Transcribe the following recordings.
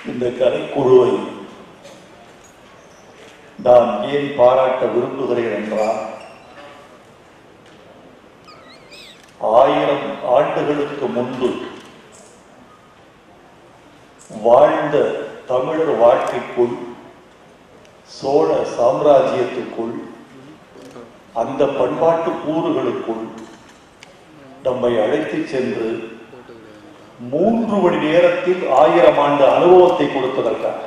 இந்த கலைக்குழுவை நான் ஏன் பாராட்ட விரும்புகிறேன் என்றால் ஆயிரம் ஆண்டுகளுக்கு முன்பு வாழ்ந்த தமிழர் வாழ்க்கைக்குள் சோழ சாம்ராஜ்யத்துக்குள் அந்த பண்பாட்டு கூறுகளுக்குள் நம்மை அழைத்துச் சென்று மூன்று மணி நேரத்தில் ஆயிரம் ஆண்டு அனுபவத்தை கொடுத்ததற்காக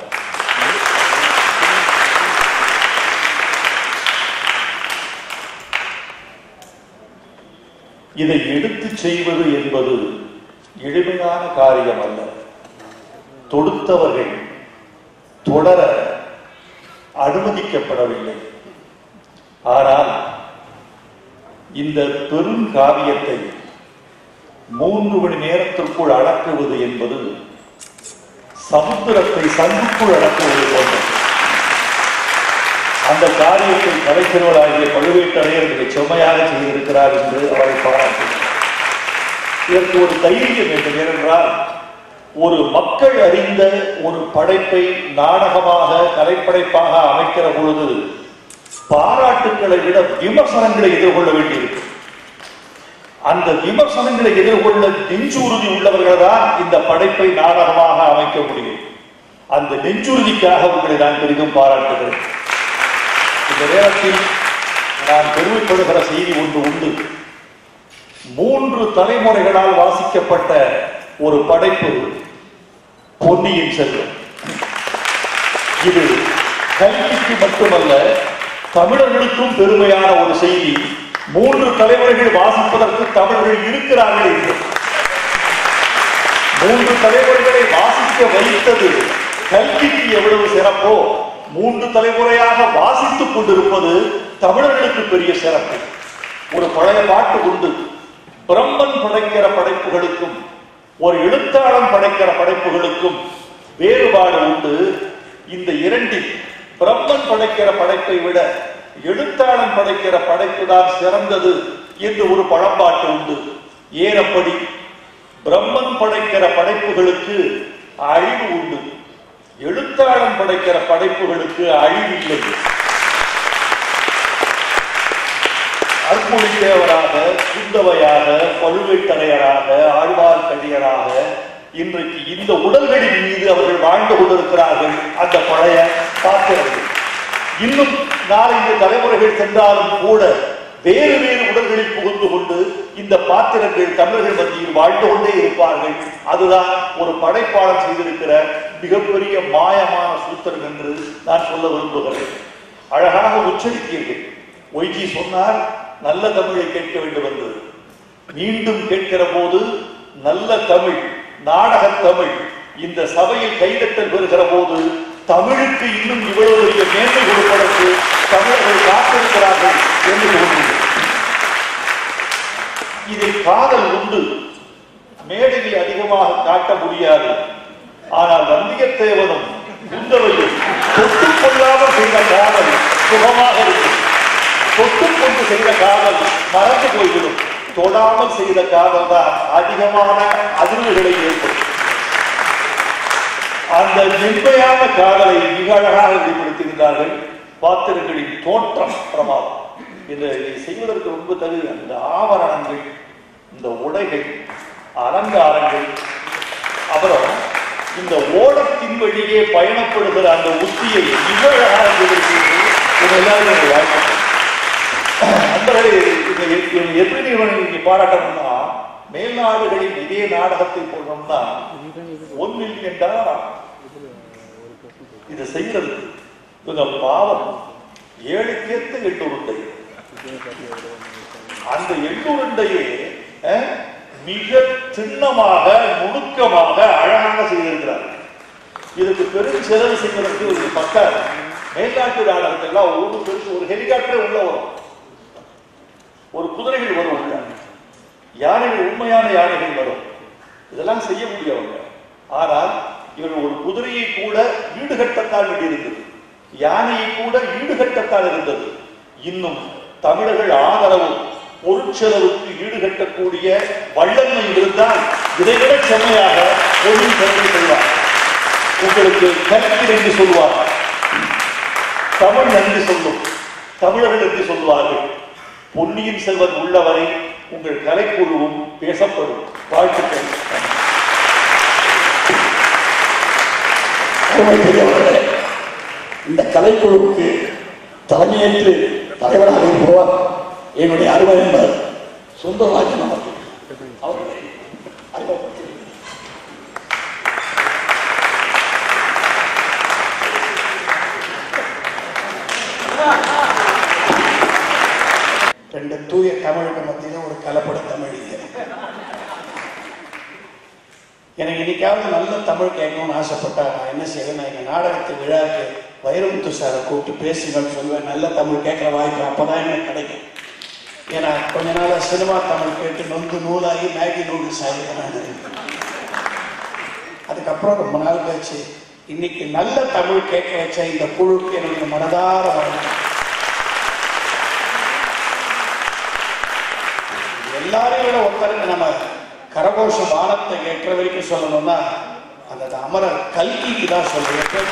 இதை எடுத்துச் செய்வது என்பது எளிமையான காரியம் அல்ல தொடுத்தவர்கள் தொடர அனுமதிக்கப்படவில்லை ஆனால் இந்த பெரும் காவியத்தை மூன்று மணி நேரத்திற்குள் அடக்குவது என்பது சமுத்திரத்தை சங்குக்குள் அடக்குவது போன்றது அந்த காரியத்தை கலைஞர்களாகிய பழுவேட்டரையர் மிக செம்மையாக செய்திருக்கிறார் என்று அவரை பாராட்டுகிறார் இதற்கு ஒரு தைரியம் வேண்டும் ஏனென்றால் ஒரு மக்கள் அறிந்த ஒரு படைப்பை நாடகமாக கலைப்படைப்பாக அமைக்கிற பொழுது பாராட்டுக்களை விட விமர்சனங்களை எதிர்கொள்ள வேண்டியிருக்கு அந்த விமர்சனங்களை எதிர்கொள்ள நெஞ்சுறுதி உள்ளவர்கள் தான் இந்த படைப்பை நாடகமாக அமைக்க முடியும் அந்த நெஞ்சுறுதிக்காக உங்களை நான் பெரிதும் பாராட்டுகிறேன் இந்த நேரத்தில் நான் பெருமைப்படுகிற செய்தி ஒன்று உண்டு மூன்று தலைமுறைகளால் வாசிக்கப்பட்ட ஒரு படைப்பு பொன்னியின் செல்வன் இது கல்விக்கு மட்டுமல்ல தமிழர்களுக்கும் பெருமையான ஒரு செய்தி மூன்று தலைமுறைகள் வாசிப்பதற்கு தமிழர்கள் இருக்கிறார்கள் என்று மூன்று தலைமுறைகளை வாசிக்க வைத்தது கல்விக்கு எவ்வளவு சிறப்போ மூன்று தலைமுறையாக வாசித்துக் கொண்டிருப்பது தமிழர்களுக்கு பெரிய சிறப்பு ஒரு பழைய பாட்டு உண்டு பிரம்மன் படைக்கிற படைப்புகளுக்கும் ஒரு எழுத்தாளன் படைக்கிற படைப்புகளுக்கும் வேறுபாடு உண்டு இந்த இரண்டில் பிரம்மன் படைக்கிற படைப்பை விட எழுத்தாளன் படைக்கிற படைப்பு தான் சிறந்தது என்று ஒரு பழம்பாட்டு உண்டு ஏனப்படி பிரம்மன் படைக்கிற படைப்புகளுக்கு அழிவு உண்டு எழுத்தாளன் படைக்கிற படைப்புகளுக்கு அழிவில்லை அற்புதத்தேவராக குந்தவையாக பழுவேட்டரையராக ஆழ்வார்க்கடியராக இன்றைக்கு இந்த உடல்களின் மீது அவர்கள் வாழ்ந்து கொண்டிருக்கிறார்கள் அந்த பழைய பாத்திரங்கள் இன்னும் நாலஞ்சு தலைமுறைகள் சென்றாலும் கூட வேறு வேறு உடல்களில் புகுந்து கொண்டு இந்த பாத்திரங்கள் தமிழர்கள் மத்தியில் வாழ்ந்து கொண்டே இருப்பார்கள் அதுதான் ஒரு படைப்பாளர் செய்திருக்கிற மிகப்பெரிய மாயமான சூத்திரம் என்று நான் சொல்ல விரும்புகிறேன் அழகாக உச்சரித்தீர்கள் ஒய்ஜி சொன்னார் நல்ல தமிழை கேட்க வேண்டும் என்று மீண்டும் கேட்கிற போது நல்ல தமிழ் நாடக தமிழ் இந்த சபையில் கைதட்டல் பெறுகிற போது தமிழுக்கு இன்னும் இவ்வளவு பெரிய மேன்மை கொடுப்பதற்கு தமிழர்கள் காத்திருக்கிறார்கள் என்று தோன்றுகிறது இதில் காதல் உண்டு மேடையில் அதிகமாக காட்ட முடியாது ஆனால் வந்தியத்தேவனும் குந்தவையும் தொட்டுக் கொள்ளாமல் செய்த காதல் சுகமாக இருக்கும் தொட்டுக் கொண்டு செய்த காதல் மறந்து போய்விடும் தொடாமல் செய்த காதல் தான் அதிகமான அதிர்வுகளை ஏற்படும் அந்த மென்மையான காதலை மிக அழகாக வெளிப்படுத்துகின்றார்கள் பாத்திரங்களின் தோற்றம் பிரமாதம் இந்த இதை செய்வதற்கு ரொம்ப தகுதி அந்த ஆவரணங்கள் இந்த உடைகள் அலங்காரங்கள் அப்புறம் இந்த ஓடத்தின் வழியே பயணப்படுகிற அந்த உத்தியை மிக அழகாக செய்திருக்கிறீர்கள் உங்க எல்லாரும் எனக்கு வாழ்த்துக்கள். அந்த வகையில் இதை இவங்க எப்படி இவனை இங்க பாராட்டணும்னா மேல்நாடுகளில் இதே நாடகத்தை போடணும்னா ஒன் மில்லியன் டாலர் இதை செய்யறது இவங்க பாவம் ஏழு கேத்து எட்டு உருண்டை அந்த எட்டு உருண்டையே அஹ், மிக சின்னமாக நுணுக்கமாக அழகாக செய்திருக்கிறார் இதுக்கு பெரும் செலவு செய்வதற்கு ஒரு பக்கம் மேல்நாட்டு நாடகத்தெல்லாம் ஒரு பெருசு ஒரு ஹெலிகாப்டர் உள்ள வரும் ஒரு குதிரைகள் வரும் உள்ள யானைகள் உண்மையான யானைகள் வரும் இதெல்லாம் செய்ய முடியவங்க ஆனால் இவர்கள் ஒரு குதிரையை கூட ஈடுகட்டத்தான் வேண்டியிருந்தது யானையை கூட ஈடுகட்டத்தான் இருந்தது இன்னும் தமிழர்கள் ஆதரவு பொருட்செலவுக்கு ஈடுகட்டக்கூடிய வல்லமை இருந்தால் இதைவிட செம்மையாக பொருள் செலவு செய்வார் உங்களுக்கு கல்வி என்று சொல்வார் தமிழ் நன்றி சொல்லும் தமிழர்கள் என்று சொல்வார்கள் பொன்னியின் செல்வன் உள்ளவரை உங்கள் கலைக்குழுவும் பேசப்படும் வாழ்த்துக்கள் அருமை பெரியவர்களே இந்த கலைக்குழுவுக்கு தலைமையேற்று தலைவராக இருப்பவர் என்னுடைய அருமை நண்பர் சுந்தரராஜன் அவர்கள் அவர்களை அறிமுகப்படுத்துகிறேன். ரெண்டு தூய தமிழுக்கு மத்தியில ஒரு கலப்பட தமிழ் இது எனக்கு இன்னைக்காவது நல்ல தமிழ் கேட்கணும்னு ஆசைப்பட்டா நான் என்ன செய்வேன் நான் எங்கள் நாடகத்து விழாக்கு வைரமுத்து சாரை கூப்பிட்டு பேசுங்கன்னு சொல்லுவேன் நல்ல தமிழ் கேட்குற வாய்ப்பு அப்பதான் எனக்கு கிடைக்கும் ஏன்னா கொஞ்ச நாளா சினிமா தமிழ் கேட்டு நொந்து நூலாகி மேகி நூடுல்ஸ் ஆகிருக்கிறேன் அதுக்கப்புறம் ரொம்ப நாள் கழிச்சு இன்னைக்கு நல்ல தமிழ் கேட்க வச்ச இந்த குழுக்கு என்னுடைய மனதார வணக்கம் எல்லாரையும் விட ஒருத்தருக்கு நம்ம கரகோஷ பானத்தை ஏற்ற வரைக்கும் சொல்லணும்னா அந்த அமரர் கல்கிக்கு தான் சொல்லுவேன்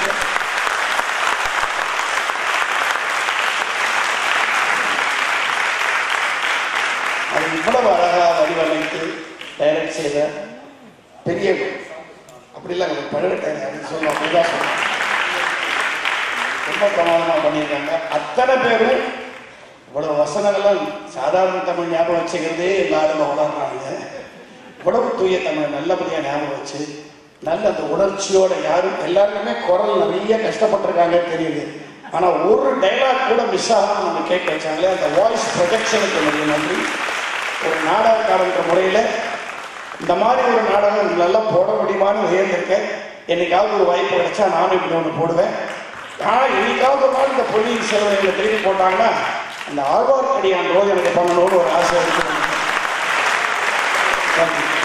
அது இவ்வளவு அழகா வடிவமைத்து டைரக்ட் செய்த பெரிய அப்படிலாம் பழகட்டாங்க அப்படின்னு சொல்லுவோம் அப்படிதான் சொல்லுவோம் ரொம்ப பிரமாதமா பண்ணியிருக்காங்க அத்தனை பேரும் இவ்வளவு வசனங்கள்லாம் சாதாரண தமிழ் ஞாபகம் வச்சுக்கிறதே எல்லாரும் வளர்றாங்க இவ்வளவு தூய தமிழ் நல்லபடியா ஞாபகம் வச்சு நல்ல அந்த உணர்ச்சியோட யாரும் எல்லாருக்குமே குரல் நிறைய கஷ்டப்பட்டிருக்காங்க தெரியுது ஆனா ஒரு டைலாக் கூட மிஸ் ஆகாம நம்ம கேட்க வச்சாங்களே அந்த வாய்ஸ் ப்ரொஜெக்ஷனுக்கு என்னுடைய நன்றி ஒரு நாடகக்காரன்ற முறையில இந்த மாதிரி ஒரு நாடகம் நல்லா போட முடியுமான்னு உயர்ந்திருக்கேன் என்னைக்காவது ஒரு வாய்ப்பு கிடைச்சா நானும் இப்படி ஒன்று போடுவேன் ஆனா என்னைக்காவது ஒரு நாள் இந்த பொன்னியின் செல்வன் திருப்பி போட்டாங்கன்னா அந்த ஆழ்வார்க்கடியான் ரோல் எனக்கு பண்ணணும்னு ஒரு ஆசை இருக்கு Thank you.